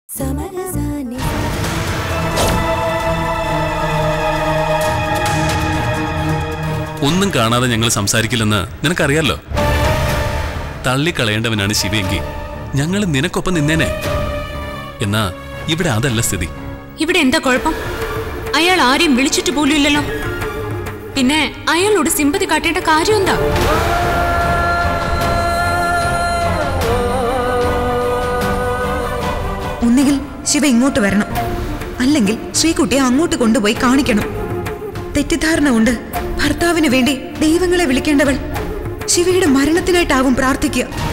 സമരസാനി ഒന്നും കാണാതെ ഞങ്ങൾ സംസാരിക്കില്ലെന്ന് നിനക്കറിയാലോ തള്ളിക്കളയേണ്ടവനാണ് ശിവയെങ്കിൽ ഞങ്ങൾ നിനക്കൊപ്പം നിന്നേനെ എന്നാ ഇവിടെ അതല്ല സ്ഥിതി ഇവിടെ എന്താ കുഴപ്പം അയാൾ ആരെയും വിളിച്ചിട്ട് പോലും ഇല്ലല്ലോ പിന്നെ അയാളോട് സിമ്പതി കാട്ടേണ്ട കാര്യം എന്താ ഒന്നുകിൽ ശിവ ഇങ്ങോട്ട് വരണം അല്ലെങ്കിൽ ശ്രീകുട്ടിയെ അങ്ങോട്ട് കൊണ്ടുപോയി കാണിക്കണം തെറ്റിദ്ധാരണ കൊണ്ട് ഭർത്താവിന് വേണ്ടി ദൈവങ്ങളെ വിളിക്കേണ്ടവൾ ശിവയുടെ മരണത്തിനായിട്ടാവും പ്രാർത്ഥിക്കുക